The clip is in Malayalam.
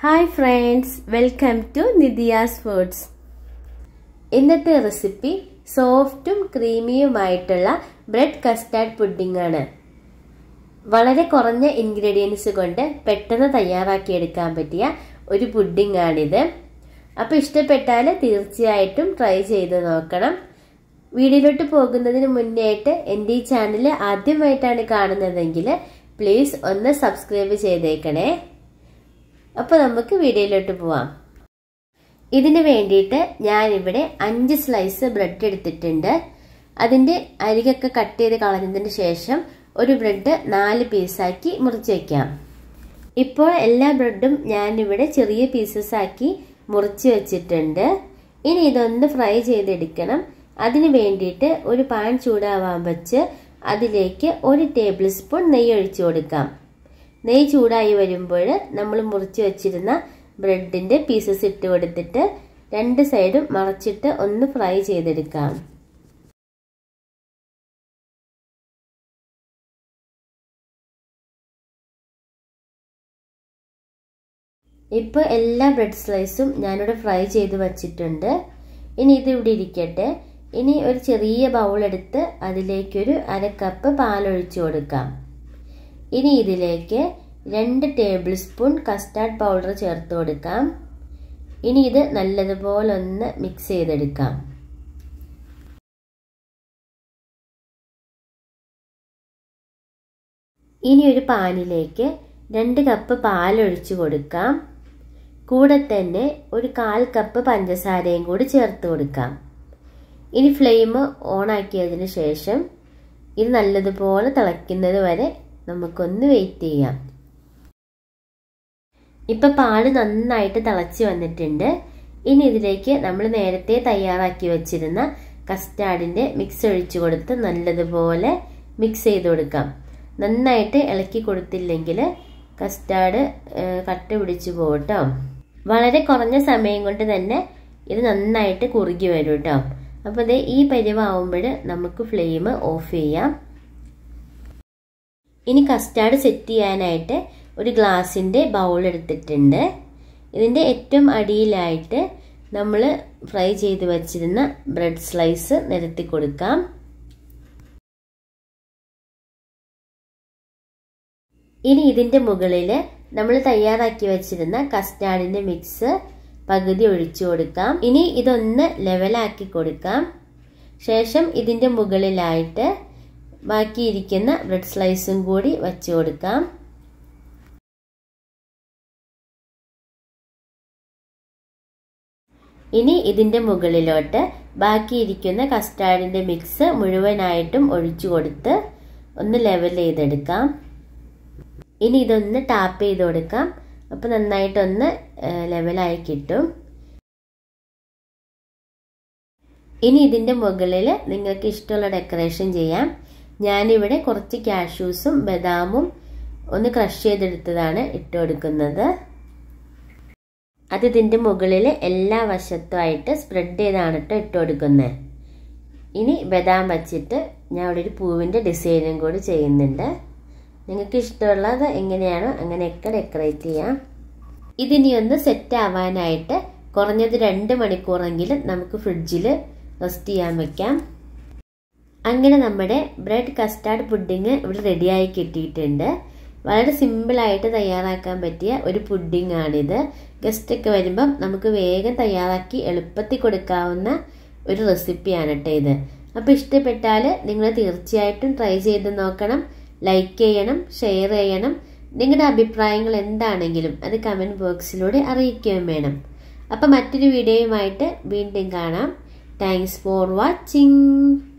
hi friends welcome to Nithya's foods ഇന്നത്തെ റെസിപ്പി സോഫ്റ്റും ക്രീമിയുമായിട്ടുള്ള ബ്രെഡ് കസ്റ്റാർഡ് പുഡിംഗ് ആണ് വളരെ കുറഞ്ഞ ഇൻഗ്രീഡിയൻസ് കൊണ്ട് പെട്ടെന്ന് തയ്യാറാക്കിയെടുക്കാൻ പറ്റിയ ഒരു പുഡിംഗ് ആണിത് അപ്പോൾ ഇഷ്ടപ്പെട്ടാൽ തീർച്ചയായിട്ടും ട്രൈ ചെയ്ത് നോക്കണം വീഡിയോയിലോട്ട് പോകുന്നതിന് മുന്നേ ആയിട്ട് എൻ്റെ ഈ ചാനൽ ആദ്യമായിട്ടാണ് കാണുന്നതെങ്കിൽ പ്ലീസ് ഒന്ന് സബ്സ്ക്രൈബ് ചെയ്തേക്കണേ അപ്പോൾ നമുക്ക് വീഡിയോയിലോട്ട് പോവാം ഇതിന് വേണ്ടിയിട്ട് ഞാനിവിടെ അഞ്ച് സ്ലൈസ് ബ്രെഡ് എടുത്തിട്ടുണ്ട് അതിൻ്റെ അരികൊക്കെ കട്ട് ചെയ്ത് കളഞ്ഞതിന് ശേഷം ഒരു ബ്രെഡ് നാല് പീസാക്കി മുറിച്ച് വയ്ക്കാം ഇപ്പോൾ എല്ലാ ബ്രെഡും ഞാനിവിടെ ചെറിയ പീസസ് ആക്കി മുറിച്ച് വെച്ചിട്ടുണ്ട് ഇനി ഇതൊന്ന് ഫ്രൈ ചെയ്തെടുക്കണം അതിന് വേണ്ടിയിട്ട് ഒരു പാൻ ചൂടാവാൻ വെച്ച് അതിലേക്ക് ഒരു ടേബിൾ സ്പൂൺ നെയ്യ് ഒഴിച്ചു കൊടുക്കാം നെയ്യ് ചൂടായി വരുമ്പോൾ നമ്മൾ മുറിച്ച് വെച്ചിരുന്ന ബ്രെഡിൻ്റെ പീസസ് ഇട്ട് കൊടുത്തിട്ട് രണ്ട് സൈഡും മറച്ചിട്ട് ഒന്ന് ഫ്രൈ ചെയ്തെടുക്കാം ഇപ്പോൾ എല്ലാ ബ്രെഡ് സ്ലൈസും ഞാനിവിടെ ഫ്രൈ ചെയ്ത് വച്ചിട്ടുണ്ട് ഇനി ഇത് ഇവിടെ ഇരിക്കട്ടെ ഇനി ഒരു ചെറിയ ബൗൾ എടുത്ത് അതിലേക്കൊരു അര കപ്പ് പാലൊഴിച്ചു കൊടുക്കാം ഇനി ഇതിലേക്ക് രണ്ട് ടേബിൾ സ്പൂൺ കസ്റ്റാർഡ് പൗഡർ ചേർത്ത് കൊടുക്കാം ഇനി ഇത് നല്ലതുപോലെ ഒന്ന് മിക്സ് ചെയ്തെടുക്കാം ഇനി ഒരു പാനിലേക്ക് രണ്ട് കപ്പ് പാലൊഴിച്ചു കൊടുക്കാം കൂടെ തന്നെ ഒരു കാൽ കപ്പ് പഞ്ചസാരയും കൂടി ചേർത്ത് കൊടുക്കാം ഇനി ഫ്ലെയിം ഓണാക്കിയതിന് ശേഷം ഇത് നല്ലതുപോലെ തിളയ്ക്കുന്നത് വരെ നമുക്കൊന്ന് വെയിറ്റ് ചെയ്യാം ഇപ്പം പാല് നന്നായിട്ട് തിളച്ച് വന്നിട്ടുണ്ട് ഇനി ഇതിലേക്ക് നമ്മൾ നേരത്തെ തയ്യാറാക്കി വെച്ചിരുന്ന കസ്റ്റാർഡിൻ്റെ മിക്സ് ഒഴിച്ചു കൊടുത്ത് നല്ലതുപോലെ മിക്സ് ചെയ്ത് കൊടുക്കാം നന്നായിട്ട് ഇളക്കി കൊടുത്തില്ലെങ്കിൽ കസ്റ്റാർഡ് കട്ട പിടിച്ചു പോകട്ടോ വളരെ കുറഞ്ഞ സമയം കൊണ്ട് തന്നെ ഇത് നന്നായിട്ട് കുറുകി വരും കേട്ടോ അപ്പോൾ ഇത് ഈ പരിവാകുമ്പോൾ നമുക്ക് ഫ്ലെയിം ഓഫ് ചെയ്യാം ഇനി കസ്റ്റാർഡ് സെറ്റ് ചെയ്യാനായിട്ട് ഒരു ഗ്ലാസിൻ്റെ ബൗൾ എടുത്തിട്ടുണ്ട് ഇതിൻ്റെ ഏറ്റവും അടിയിലായിട്ട് നമ്മൾ ഫ്രൈ ചെയ്ത് വച്ചിരുന്ന ബ്രെഡ് സ്ലൈസ് നിരത്തി കൊടുക്കാം ഇനി ഇതിൻ്റെ മുകളിൽ നമ്മൾ തയ്യാറാക്കി വെച്ചിരുന്ന കസ്റ്റാർഡിൻ്റെ മിക്സ് പകുതി ഒഴിച്ചു കൊടുക്കാം ഇനി ഇതൊന്ന് ലെവലാക്കി കൊടുക്കാം ശേഷം ഇതിൻ്റെ മുകളിലായിട്ട് ബാക്കിയിരിക്കുന്ന ബ്രെഡ് സ്ലൈസും കൂടി വച്ചു കൊടുക്കാം ഇനി ഇതിൻ്റെ മുകളിലോട്ട് ബാക്കിയിരിക്കുന്ന കസ്റ്റാർഡിൻ്റെ മിക്സ് മുഴുവനായിട്ടും ഒഴിച്ചു കൊടുത്ത് ഒന്ന് ലെവൽ ചെയ്തെടുക്കാം ഇനി ഇതൊന്ന് ടാപ്പ് ചെയ്ത് കൊടുക്കാം അപ്പോൾ നന്നായിട്ടൊന്ന് ലെവലായി കിട്ടും ഇനി ഇതിൻ്റെ മുകളിൽ നിങ്ങൾക്ക് ഇഷ്ടമുള്ള ഡെക്കറേഷൻ ചെയ്യാം ഞാനിവിടെ കുറച്ച് കാഷ്യൂസും ബദാമും ഒന്ന് ക്രഷ് ചെയ്തെടുത്തതാണ് ഇട്ട് കൊടുക്കുന്നത് അത് ഇതിൻ്റെ മുകളിൽ എല്ലാ വശത്തുമായിട്ട് സ്പ്രെഡ് ചെയ്താണ് കേട്ടോ ഇട്ട് കൊടുക്കുന്നത് ഇനി ബദാം വച്ചിട്ട് ഞാൻ അവിടെ ഒരു പൂവിൻ്റെ ഡിസൈനും കൂടി ചെയ്യുന്നുണ്ട് നിങ്ങൾക്ക് ഇഷ്ടമുള്ളത് എങ്ങനെയാണോ അങ്ങനെയൊക്കെ ഡെക്കറേറ്റ് ചെയ്യാം ഇതിനി ഒന്ന് സെറ്റ് ആവാനായിട്ട് കുറഞ്ഞത് രണ്ട് മണിക്കൂറെങ്കിലും നമുക്ക് ഫ്രിഡ്ജിൽ റെസ്റ്റ് ചെയ്യാൻ വെക്കാം അങ്ങനെ നമ്മുടെ ബ്രെഡ് കസ്റ്റാർഡ് പുഡിങ് ഇവിടെ റെഡിയായി കിട്ടിയിട്ടുണ്ട് വളരെ സിമ്പിളായിട്ട് തയ്യാറാക്കാൻ പറ്റിയ ഒരു പുഡിംഗ് ആണിത് ഗസ്റ്റൊക്കെ വരുമ്പം നമുക്ക് വേഗം തയ്യാറാക്കി എളുപ്പത്തിൽ കൊടുക്കാവുന്ന ഒരു റെസിപ്പിയാണ് കേട്ടോ ഇത് അപ്പോൾ ഇഷ്ടപ്പെട്ടാൽ നിങ്ങൾ തീർച്ചയായിട്ടും ട്രൈ ചെയ്ത് നോക്കണം ലൈക്ക് ചെയ്യണം ഷെയർ ചെയ്യണം നിങ്ങളുടെ അഭിപ്രായങ്ങൾ എന്താണെങ്കിലും അത് കമൻറ്റ് ബോക്സിലൂടെ അറിയിക്കുകയും വേണം അപ്പോൾ മറ്റൊരു വീഡിയോയുമായിട്ട് വീണ്ടും കാണാം താങ്ക്സ് ഫോർ വാച്ചിങ്